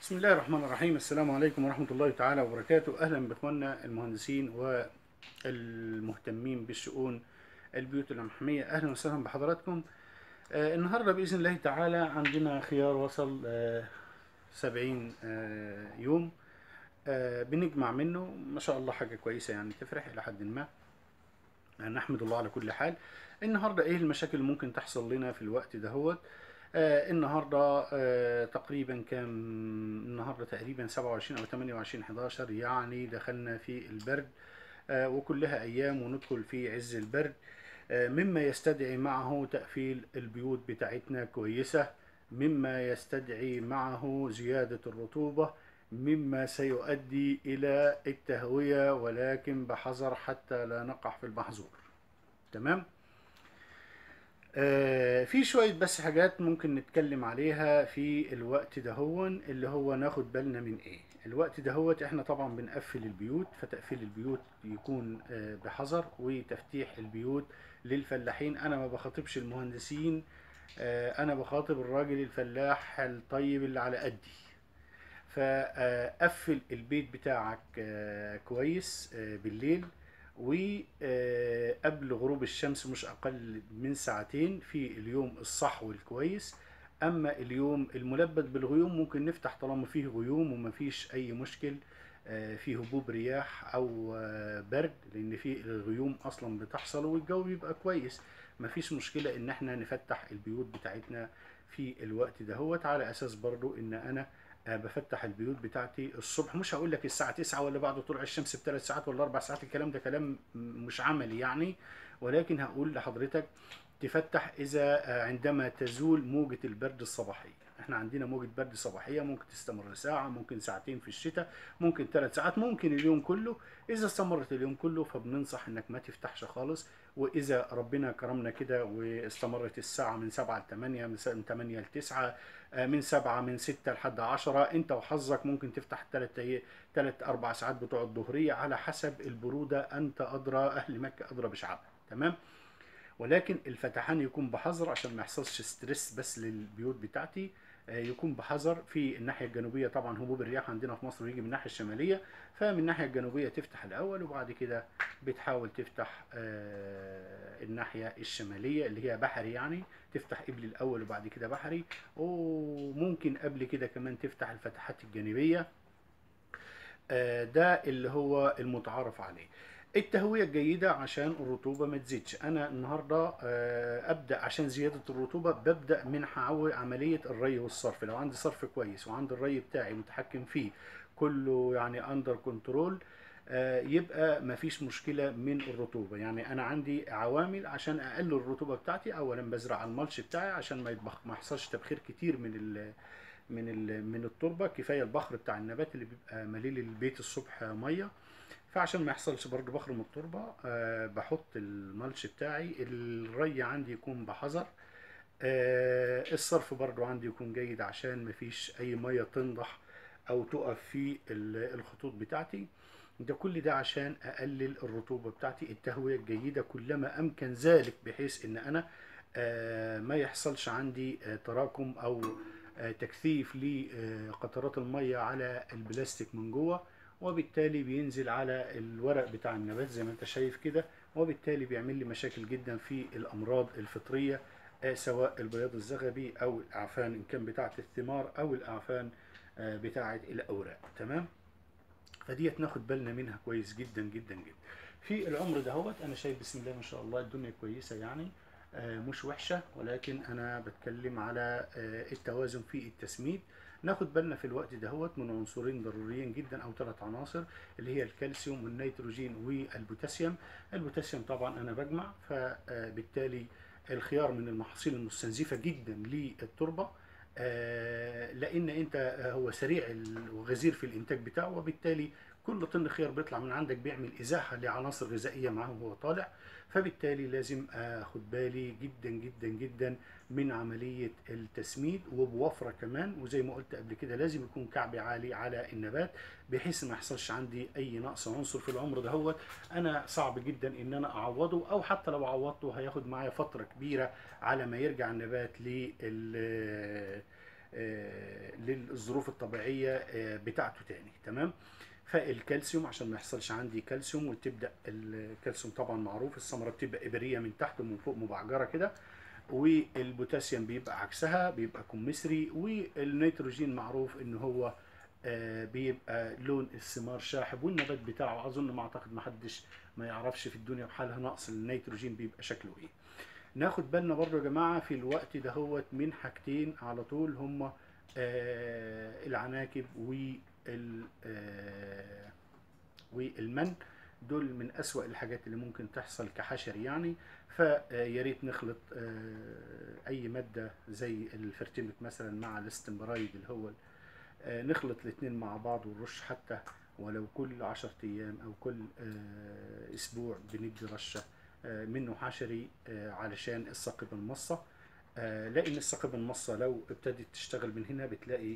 بسم الله الرحمن الرحيم السلام عليكم ورحمة الله تعالى وبركاته أهلا بإخواننا المهندسين والمهتمين بالشؤون البيوت المحمية أهلا وسهلا بحضراتكم آه النهاردة بإذن الله تعالى عندنا خيار وصل آه سبعين آه يوم آه بنجمع منه ما شاء الله حاجة كويسة يعني تفرح إلى حد ما نحمد الله على كل حال النهاردة إيه المشاكل اللي ممكن تحصل لنا في الوقت دهوت آه النهارده آه تقريبا كام النهارده تقريبا 27 او 28 11 يعني دخلنا في البرد آه وكلها ايام وندخل في عز البرد آه مما يستدعي معه تقفيل البيوت بتاعتنا كويسه مما يستدعي معه زياده الرطوبه مما سيؤدي الى التهويه ولكن بحذر حتى لا نقع في المحظور تمام آه في شوية بس حاجات ممكن نتكلم عليها في الوقت دهون اللي هو ناخد بالنا من ايه الوقت دهوت احنا طبعا بنقفل البيوت فتقفيل البيوت يكون آه بحذر وتفتيح البيوت للفلاحين انا ما بخاطبش المهندسين آه انا بخاطب الراجل الفلاح الطيب اللي على قدي فقفل البيت بتاعك كويس بالليل وقبل غروب الشمس مش اقل من ساعتين في اليوم الصحو الكويس اما اليوم الملبد بالغيوم ممكن نفتح طالما فيه غيوم وما فيش اي مشكل في هبوب رياح او برد لان في الغيوم اصلا بتحصل والجو بيبقى كويس ما فيش مشكلة ان احنا نفتح البيوت بتاعتنا في الوقت دهوت على اساس برضو ان انا بفتح البيوت بتاعتي الصبح مش هقول لك الساعة 9 ولا بعد طلوع الشمس بثلاث ساعات ولا أربع ساعات الكلام ده كلام مش عملي يعني ولكن هقول لحضرتك تفتح إذا عندما تزول موجة البرد الصباحية احنا عندنا موجة برد صباحية ممكن تستمر ساعة ممكن ساعتين في الشتاء ممكن ثلاث ساعات ممكن اليوم كله إذا استمرت اليوم كله فبننصح إنك ما تفتحش خالص وإذا ربنا كرمنا كده واستمرت الساعة من 7 ل 8 من 8 ل 9 من 7 من 6 لحد 10 أنت وحظك ممكن تفتح ثلاث ثلاث أربع ساعات بتوع الظهرية على حسب البرودة أنت أدرى أهل مكة أدرى بشعبها تمام ولكن الفتحان يكون بحذر عشان ما يحصلش ستريس بس للبيوت بتاعتي يكون بحذر في الناحيه الجنوبيه طبعا هبوب الرياح عندنا في مصر بيجي من الناحيه الشماليه فمن الناحيه الجنوبيه تفتح الاول وبعد كده بتحاول تفتح الناحيه الشماليه اللي هي بحري يعني تفتح قبل الاول وبعد كده بحري وممكن قبل كده كمان تفتح الفتحات الجانبيه ده اللي هو المتعارف عليه التهوية الجيدة عشان الرطوبة ما تزيدش أنا النهاردة أبدأ عشان زيادة الرطوبة ببدأ من حول عملية الري والصرف لو عندي صرف كويس وعندي الري بتاعي متحكم فيه كله يعني أندر كنترول يبقى مفيش مشكلة من الرطوبة يعني أنا عندي عوامل عشان أقلل الرطوبة بتاعتي أولا بزرع الملش بتاعي عشان ما يطبخ ما يحصلش تبخير كتير من ال من ال من التربة كفاية البخر بتاع النبات اللي بيبقى مليل البيت الصبح مية فعشان ما يحصلش برضه بخر من التربه أه بحط الملش بتاعي الري عندي يكون بحذر أه الصرف برضه عندي يكون جيد عشان ما فيش اي ميه تنضح او تقف في الخطوط بتاعتي ده كل ده عشان اقلل الرطوبه بتاعتي التهويه الجيده كلما امكن ذلك بحيث ان انا أه ما يحصلش عندي تراكم او تكثيف لقطرات الميه على البلاستيك من جوه وبالتالي بينزل على الورق بتاع النبات زي ما انت شايف كده وبالتالي بيعمل لي مشاكل جدا في الامراض الفطريه سواء البياض الزغبي او الاعفان ان كان بتاعه الثمار او الاعفان بتاعه الاوراق تمام فديت ناخد بالنا منها كويس جدا جدا جدا في العمر دهوت انا شايف بسم الله ما شاء الله الدنيا كويسه يعني مش وحشه ولكن انا بتكلم على التوازن في التسميد ناخد بالنا في الوقت دهوت من عنصرين ضروريين جدا او ثلاث عناصر اللي هي الكالسيوم والنيتروجين والبوتاسيوم البوتاسيوم طبعا انا بجمع فبالتالي الخيار من المحاصيل المستنزفه جدا للتربه لان انت هو سريع وغزير في الانتاج بتاعه وبالتالي كل طن خيار بيطلع من عندك بيعمل ازاحه لعناصر غذائيه معاه وهو طالع فبالتالي لازم اخد بالي جدا جدا جدا من عمليه التسميد وبوفره كمان وزي ما قلت قبل كده لازم يكون كعبي عالي على النبات بحيث ما يحصلش عندي اي نقص عنصر في العمر دهوت انا صعب جدا ان انا اعوضه او حتى لو عوضته هياخد معايا فتره كبيره على ما يرجع النبات لل آه، للظروف الطبيعيه آه، بتاعته تاني تمام فالكالسيوم عشان ما يحصلش عندي كالسيوم وتبدا الكالسيوم طبعا معروف الثمره بتبقى ابريه من تحت ومن فوق مبعجره كده والبوتاسيوم بيبقى عكسها بيبقى كمثري والنيتروجين معروف ان هو آه، بيبقى لون الثمار شاحب والنبات بتاعه اظن ما اعتقد ما حدش ما يعرفش في الدنيا بحالها نقص النيتروجين بيبقى شكله ايه ناخد بالنا برضو يا جماعه في الوقت دهوت من حاجتين على طول هما آه، العناكب وال آه، والمن دول من أسوأ الحاجات اللي ممكن تحصل كحشر يعني فيا ريت نخلط آه، أي مادة زي الفرتمك مثلا مع الاستمبرايد اللي هو آه، نخلط الاتنين مع بعض ونرش حتى ولو كل عشر أيام أو كل آه، أسبوع بندي رشة آه، منه حشري آه، علشان الثقب المصة آه، لأن الثقب المصة لو ابتدت تشتغل من هنا بتلاقي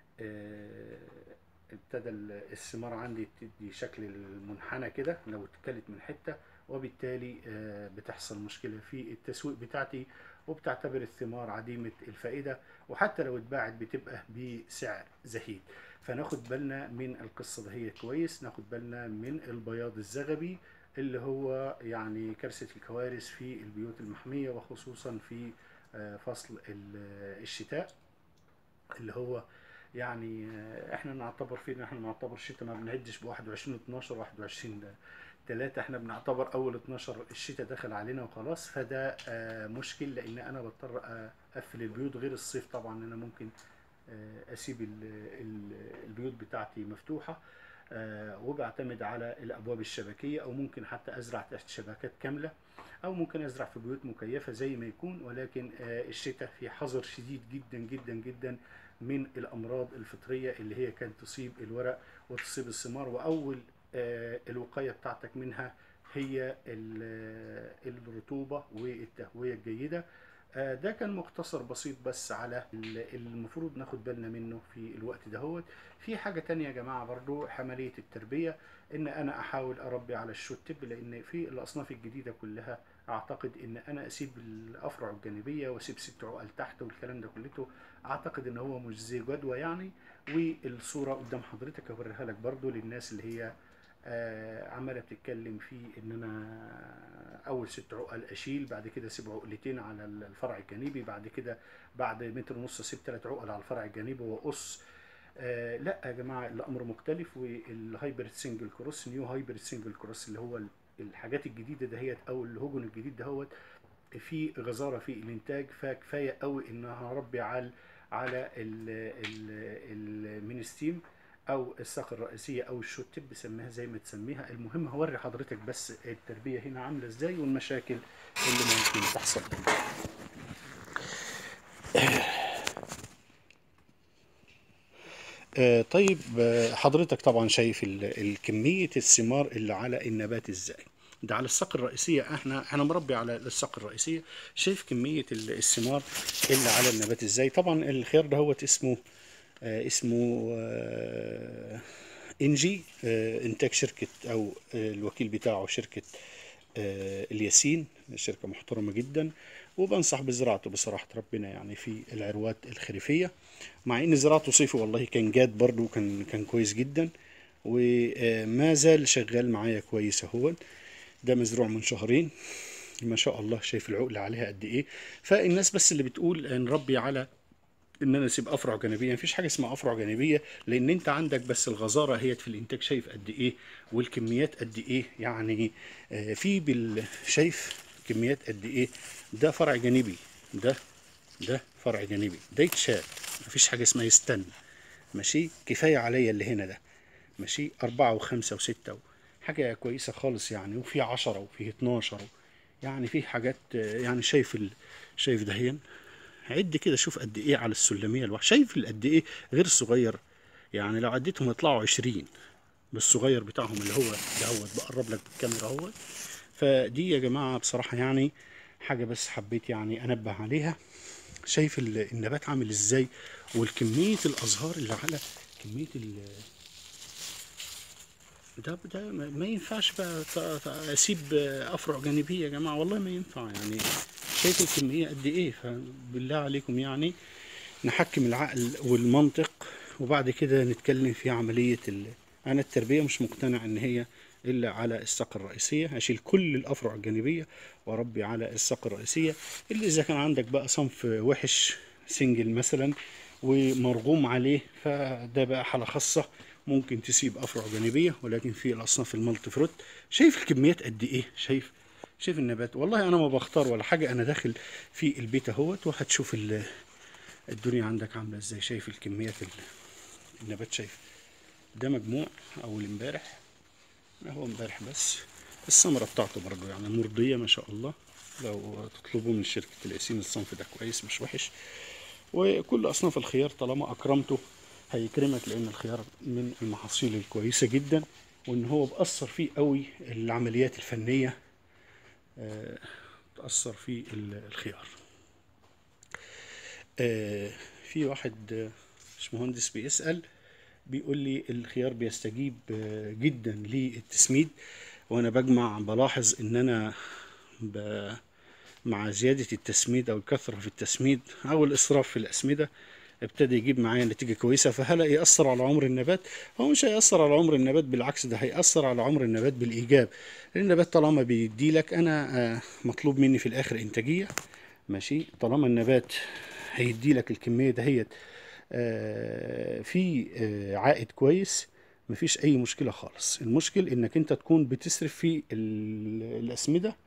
آه، ابتدى ال- الثمار عندي تدي شكل المنحنى كده لو اتكلت من حتة وبالتالي آه، بتحصل مشكلة في التسويق بتاعتي وبتعتبر الثمار عديمة الفائدة وحتى لو اتباعت بتبقى بسعر زهيد فناخد بالنا من القصة ده هي كويس ناخد بالنا من البياض الزغبي اللي هو يعني كارثة الكوارث في البيوت المحمية وخصوصا في آه، فصل ال- الشتاء اللي هو يعني آه، احنا نعتبر فينا احنا نعتبر الشتاء ما بنعدش ب 21 12 21 3 احنا بنعتبر اول 12 الشتاء دخل علينا وخلاص فده آه، مشكل لان انا بضطر اقفل البيوت غير الصيف طبعا انا ممكن آه، اسيب ال- ال- البيوت بتاعتي مفتوحه آه، وبعتمد على الابواب الشبكيه او ممكن حتى ازرع تحت شبكات كامله او ممكن ازرع في بيوت مكيفه زي ما يكون ولكن آه، الشتاء في حذر شديد جدا جدا جدا من الامراض الفطريه اللي هي كانت تصيب الورق وتصيب الثمار واول آه، الوقايه بتاعتك منها هي ال- الرطوبه والتهويه الجيده آه، ده كان مختصر بسيط بس على ال- المفروض ناخد بالنا منه في الوقت دهوت في حاجة تانية يا جماعة برضو حملية التربية ان انا احاول اربي على الشوت تب لان في الاصناف الجديدة كلها اعتقد ان انا اسيب الافرع الجانبية واسيب ست عقل تحت والكلام ده كلته اعتقد ان هو مش زي جدوى يعني والصورة قدام حضرتك اوريها لك برضو للناس اللي هي آه، عماله بتتكلم في ان انا اول ست عقل اشيل بعد كده اسيب عقلتين على الفرع الجانبي بعد كده بعد متر ونص اسيب ثلاث عقل على الفرع الجانبي واقص آه لا يا جماعه الامر مختلف والهايبرد سنجل كروس نيو هايبرد سنجل كروس اللي هو ال- الحاجات الجديده دهيت او الهجن الجديد دهوت في غزاره في الانتاج فكفايه قوي ان انا هربي على على ال- ال- المينستيم او الساق الرئيسيه او الشوت تب سميها زي ما تسميها المهم هوري حضرتك بس التربيه هنا عامله ازاي والمشاكل اللي ممكن تحصل آه، طيب آه، حضرتك طبعا شايف ال- الكمية الثمار اللي على النبات ازاي ده على الساق الرئيسية احنا احنا مربي على الساق الرئيسية شايف كمية ال- الثمار اللي على النبات ازاي طبعا الخيار ده هو اسمه آه، اسمه آه، انجي آه، انتاج شركة او آه، الوكيل بتاعه شركة آه، الياسين شركة محترمة جدا وبنصح بزراعته بصراحة ربنا يعني في العروات الخريفية مع ان زراعته صيفي والله كان جاد برضو كان كان كويس جدا وما زال شغال معايا كويس اهو ده مزروع من شهرين ما شاء الله شايف العقلة عليها قد ايه فالناس بس اللي بتقول نربي على ان انا اسيب افرع جانبيه مفيش حاجه اسمها افرع جانبيه لان انت عندك بس الغزاره هي في الانتاج شايف قد ايه والكميات قد ايه يعني آه، في بال شايف كميات قد ايه ده فرع جانبي ده ده فرع جانبي ده يتشال مفيش حاجه اسمها يستنى ماشي كفايه عليا اللي هنا ده ماشي أربعة وخمسة وستة و- حاجة كويسة خالص يعني وفي عشرة وفي اتناشر و- يعني في حاجات آه، يعني شايف ال... شايف دهين عد كده شوف قد ايه على السلمية الواحدة شايف ال- قد ايه غير الصغير يعني لو عديتهم يطلعوا عشرين بالصغير بتاعهم اللي هو دهوت بقرب لك بالكاميرا اهوت فدي يا جماعة بصراحة يعني حاجة بس حبيت يعني أنبه عليها شايف ال- النبات عامل ازاي والكمية الأزهار اللي على كمية ال ده ده ما ما ينفعش بقى ت- ت- اسيب افرع جانبيه يا جماعه والله ما ينفع يعني شايف الكميه قد ايه فبالله عليكم يعني نحكم العقل والمنطق وبعد كده نتكلم في عملية ال... أنا التربية مش مقتنع إن هي إلا على الساق الرئيسية هشيل كل الأفرع الجانبية وأربي على الساق الرئيسية اللي إذا كان عندك بقى صنف وحش سنجل مثلا ومرغوم عليه فده بقى حالة خاصة ممكن تسيب أفرع جانبية ولكن في الأصناف المالتي فروت شايف الكميات قد إيه شايف شايف النبات والله أنا ما بختار ولا حاجة أنا داخل في البيت أهوت وهتشوف ال- الدنيا عندك عاملة إزاي شايف الكميات ال- النبات شايف ده مجموع أول امبارح هو امبارح بس الثمرة بتاعته برضه يعني مرضية ما شاء الله لو تطلبوا من شركة الياسين الصنف ده كويس مش وحش وكل أصناف الخيار طالما أكرمته هيكرمك لأن الخيار من المحاصيل الكويسة جدا وإن هو بأثر فيه قوي العمليات الفنية آه، تأثر في ال- الخيار آه، في واحد آه، مش مهندس بيسأل بيقول لي الخيار بيستجيب آه، جدا للتسميد وانا بجمع بلاحظ ان انا ب... مع زيادة التسميد او الكثرة في التسميد او الاسراف في الاسمدة ابتدى يجيب معايا نتيجة كويسة فهل يأثر على عمر النبات؟ هو مش هيأثر على عمر النبات بالعكس ده هيأثر على عمر النبات بالإيجاب النبات طالما بيدي لك أنا آه، مطلوب مني في الآخر إنتاجية ماشي طالما النبات هيدي لك الكمية دهيت آه، في آه، عائد كويس مفيش أي مشكلة خالص المشكل إنك أنت تكون بتصرف في ال- الأسمدة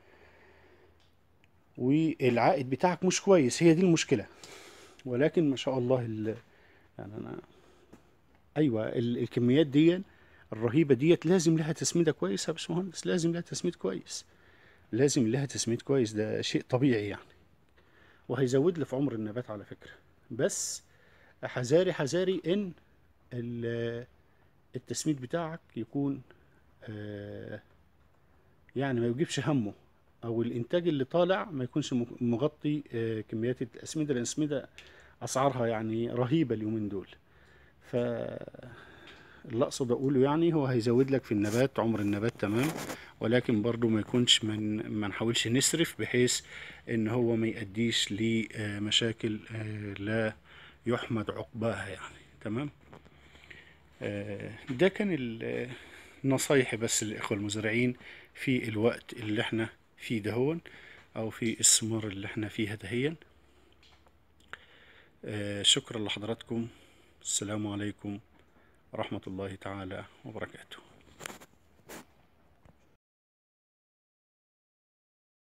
والعائد بتاعك مش كويس هي دي المشكلة ولكن ما شاء الله ال... يعني انا ايوه ال... الكميات دي الرهيبه ديت لازم لها تسميده كويسه يا باشمهندس لازم لها تسميد كويس لازم لها تسميد كويس ده شيء طبيعي يعني وهيزود لي في عمر النبات على فكره بس حذاري حذاري ان ال- التسميد بتاعك يكون آه، يعني ما يجيبش همه او الانتاج اللي طالع ما يكونش مغ- مغطي آه، كميات الاسمده لان الاسمده اسعارها يعني رهيبه اليومين دول ف اللي اقصد اقوله يعني هو هيزود لك في النبات عمر النبات تمام ولكن برضو ما يكونش من ما نحاولش نسرف بحيث ان هو ما يؤديش لمشاكل آه، لا يحمد عقباها يعني تمام آه، ده كان ال- نصايحي بس للإخوة المزارعين في الوقت اللي احنا فيه دهون أو في الثمار اللي احنا فيها دهيا آه، شكرا لحضراتكم السلام عليكم ورحمة الله تعالى وبركاته